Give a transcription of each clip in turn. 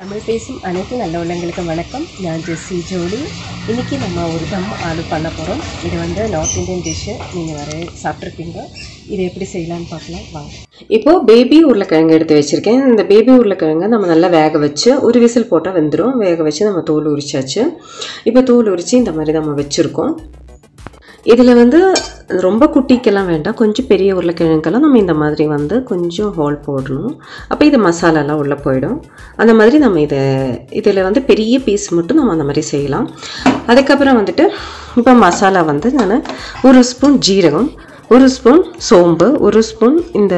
தமிழ் பேசும் அனைத்து நல்ல உள்ளங்களுக்கும் வணக்கம் நான் ஜெஸ்ஸி ஜோடி இன்றைக்கி நம்ம ஒரு தம் ஆலு பண்ண போகிறோம் இது வந்து நார்த் இந்தியன் டிஷ்ஷு நீங்கள் வர சாப்பிட்ருப்பீங்க இது எப்படி செய்யலான்னு பார்க்கலாம் வாங்க இப்போது பேபி உருளைக்கிழங்கு எடுத்து வச்சுருக்கேன் இந்த பேபி உருளைக்கிழங்கை நம்ம நல்லா வேக வச்சு ஒரு விசில் போட்டால் வெந்துடும் வேக வச்சு நம்ம தோல் உரிச்சாச்சு இப்போ தோல் உரித்து இந்த மாதிரி நம்ம வச்சுருக்கோம் இதில் வந்து ரொம்ப குட்டிக்கெல்லாம் வேண்டாம் கொஞ்சம் பெரிய உருளைக்கிழங்கெல்லாம் நம்ம இந்த மாதிரி வந்து கொஞ்சம் ஹோல் போடணும் அப்போ இது மசாலாலாம் உள்ளே போயிடும் அந்த மாதிரி நம்ம இதை இதில் வந்து பெரிய பீஸ் மட்டும் நம்ம அந்த மாதிரி செய்யலாம் அதுக்கப்புறம் வந்துட்டு இப்போ மசாலா வந்து நான் ஒரு ஸ்பூன் ஜீரகம் ஒரு ஸ்பூன் சோம்பு ஒரு ஸ்பூன் இந்த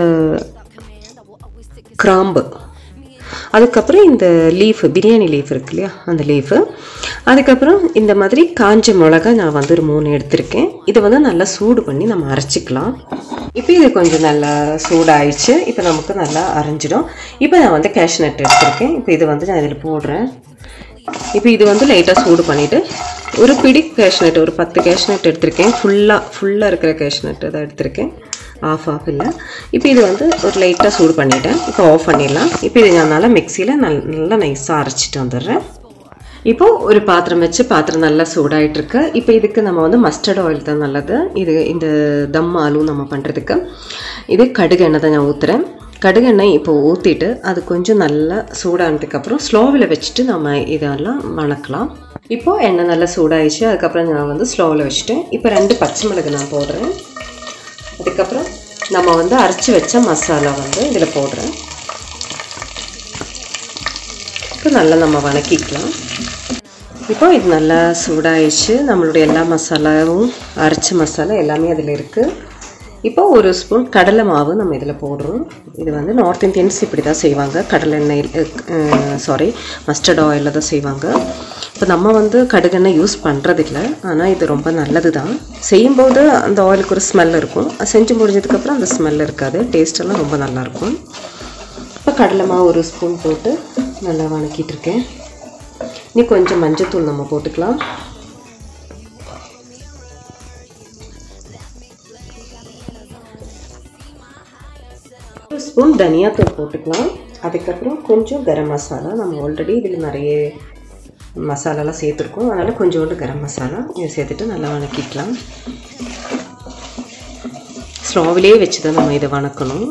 கிராம்பு அதுக்கப்புறம் இந்த லீஃப் பிரியாணி லீஃப் இருக்கு இல்லையா அந்த லீஃபு அதுக்கப்புறம் இந்த மாதிரி காஞ்ச மிளகா நான் வந்து ஒரு மூணு எடுத்திருக்கேன் இதை வந்து நல்லா சூடு பண்ணி நம்ம அரைச்சிக்கலாம் இப்போ இது கொஞ்சம் நல்லா சூடாயிடுச்சு இப்போ நமக்கு நல்லா அரைஞ்சிடும் இப்போ நான் வந்து கேஷ்நட் எடுத்திருக்கேன் இப்போ இது வந்து நான் இதில் போடுறேன் இப்போ இது வந்து லைட்டாக சூடு பண்ணிவிட்டு ஒரு பிடி கேஷ்நட் ஒரு பத்து கேஷ்நட் எடுத்திருக்கேன் ஃபுல்லாக ஃபுல்லாக இருக்கிற கேஷ்நட் தான் எடுத்திருக்கேன் ஆஃப் ஆஃப் இல்லை இப்போ இது வந்து ஒரு லைட்டாக சூடு பண்ணிவிட்டேன் இப்போ ஆஃப் பண்ணிடலாம் இப்போ இது நான் நல்லா மிக்சியில் நல் நல்லா நைஸாக அரைச்சிட்டு வந்துடுறேன் இப்போது ஒரு பாத்திரம் வச்சு பாத்திரம் நல்லா சூடாயிட்டிருக்கு இப்போ இதுக்கு நம்ம வந்து மஸ்டர்ட் ஆயில் தான் நல்லது இது இந்த தம் ஆலும் நம்ம பண்ணுறதுக்கு இது கடுகு எண்ணெய் தான் நான் ஊற்றுறேன் கடுகு எண்ணெய் இப்போ ஊற்றிட்டு அது கொஞ்சம் நல்லா சூடானதுக்கப்புறம் ஸ்லோவில் வச்சுட்டு நம்ம இதெல்லாம் வணக்கலாம் இப்போது எண்ணெய் நல்லா சூடாயிடுச்சு அதுக்கப்புறம் நான் வந்து ஸ்லோவில் வச்சுட்டேன் இப்போ ரெண்டு பச்சை மிளகு நான் போடுறேன் அதுக்கப்புறம் நம்ம வந்து அரைச்சி வச்ச மசாலா வந்து இதில் போடுறேன் இப்போ நல்லா நம்ம வணக்கிக்கலாம் இப்போ இது நல்லா சூடாயிடுச்சு நம்மளுடைய எல்லா மசாலாவும் அரைச்ச மசாலா எல்லாமே அதில் இருக்குது இப்போ ஒரு ஸ்பூன் கடலை மாவு நம்ம இதில் போடுறோம் இது வந்து நார்த் இந்தியன்ஸ் இப்படி தான் செய்வாங்க கடலை எண்ணெய் சாரி மஸ்டர்ட் ஆயிலில் தான் செய்வாங்க இப்போ நம்ம வந்து கடுகெண்ணெய் யூஸ் பண்ணுறதில்ல ஆனால் இது ரொம்ப நல்லது தான் செய்யும்போது அந்த ஆயிலுக்கு ஒரு ஸ்மெல் இருக்கும் செஞ்சு முடிஞ்சதுக்கப்புறம் அந்த ஸ்மெல் இருக்காது டேஸ்டெல்லாம் ரொம்ப நல்லாயிருக்கும் இப்போ கடலை மாவு ஒரு ஸ்பூன் போட்டு நல்லா வணக்கிட்டு இருக்கேன் இனி கொஞ்சம் மஞ்சத்தூள் நம்ம போட்டுக்கலாம் ஒரு ஸ்பூன் தனியாத்தூள் போட்டுக்கலாம் அதுக்கப்புறம் கொஞ்சம் கரம் மசாலா நம்ம ஆல்ரெடி இதில் நிறைய மசாலாலாம் சேர்த்துருக்கோம் அதனால் கொஞ்சோண்டு கரம் மசாலா இதை சேர்த்துட்டு நல்லா வணக்கிக்கலாம் ஸ்லோவிலே வச்சு தான் நம்ம இதை வணக்கணும்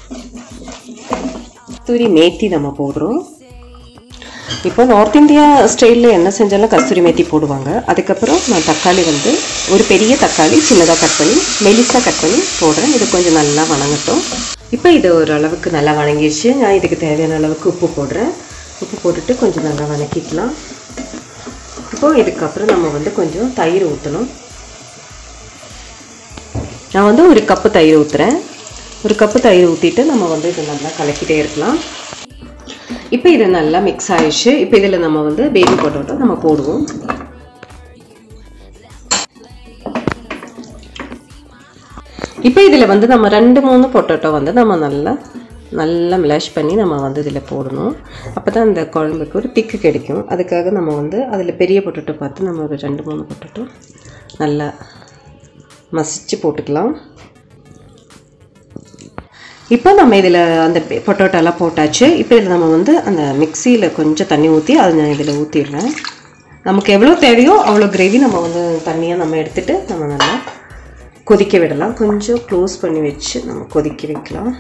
கஸ்தூரி மேத்தி நம்ம போடுறோம் இப்போ நார்த் இந்தியா ஸ்டைலில் என்ன செஞ்சாலும் கஸ்தூரி மேத்தி போடுவாங்க அதுக்கப்புறம் நான் தக்காளி வந்து ஒரு பெரிய தக்காளி சின்னதாக கட் பண்ணி மெலிசாக கட் பண்ணி போடுறேன் இது கொஞ்சம் நல்லா வணங்கட்டும் இப்போ இது ஒரு அளவுக்கு நல்லா வணங்கிடுச்சு நான் இதுக்கு தேவையான அளவுக்கு உப்பு போடுறேன் உப்பு போட்டுட்டு கொஞ்சம் நல்லா வணக்கிக்கலாம் இப்போது இதுக்கப்புறம் நம்ம வந்து கொஞ்சம் தயிர் ஊற்றணும் நான் வந்து ஒரு கப்பு தயிர் ஊற்றுறேன் ஒரு கப்பு தயிர் ஊற்றிட்டு நம்ம வந்து இதை நல்லா கலக்கிட்டே இருக்கலாம் இப்போ இது நல்லா மிக்ஸ் ஆயிடுச்சு இப்போ இதில் நம்ம வந்து பேபி பொட்டோட்டோ நம்ம போடுவோம் இப்போ இதில் வந்து நம்ம ரெண்டு மூணு பொட்டோட்டோ வந்து நம்ம நல்லா நல்லா மிளாஷ் பண்ணி நம்ம வந்து இதில் போடணும் அப்போ தான் இந்த குழம்புக்கு ஒரு திக்கு கிடைக்கும் அதுக்காக நம்ம வந்து அதில் பெரிய பொட்டோட்டோ பார்த்து நம்ம ஒரு ரெண்டு மூணு பொட்டோட்டோ நல்லா மசிச்சு போட்டுக்கலாம் இப்போ நம்ம இதில் அந்த பொட்டோட்டோலாம் போட்டாச்சு இப்போ இதில் நம்ம வந்து அந்த மிக்சியில் கொஞ்சம் தண்ணி ஊற்றி அதை நான் இதில் ஊற்றிடுறேன் நமக்கு எவ்வளோ தேவையோ அவ்வளோ கிரேவி நம்ம வந்து தண்ணியாக நம்ம எடுத்துகிட்டு நம்ம நல்லா கொதிக்க விடலாம் கொஞ்சம் க்ளோஸ் பண்ணி வச்சு நம்ம கொதிக்க வைக்கலாம்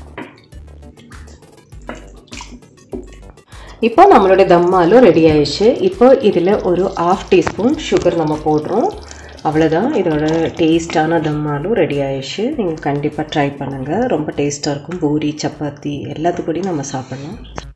இப்போ நம்மளுடைய தம்மாலும் ரெடி ஆயிடுச்சு இப்போ இதில் ஒரு ஆஃப் டீஸ்பூன் சுகர் நம்ம போடுறோம் அவ்வளோதான் இதோட டேஸ்டான தம்மாலும் ரெடி ஆயிடுச்சு நீங்கள் கண்டிப்பாக ட்ரை பண்ணுங்கள் ரொம்ப டேஸ்ட்டாக இருக்கும் பூரி சப்பாத்தி எல்லாத்துக்கூடையும் நம்ம சாப்பிட்லாம்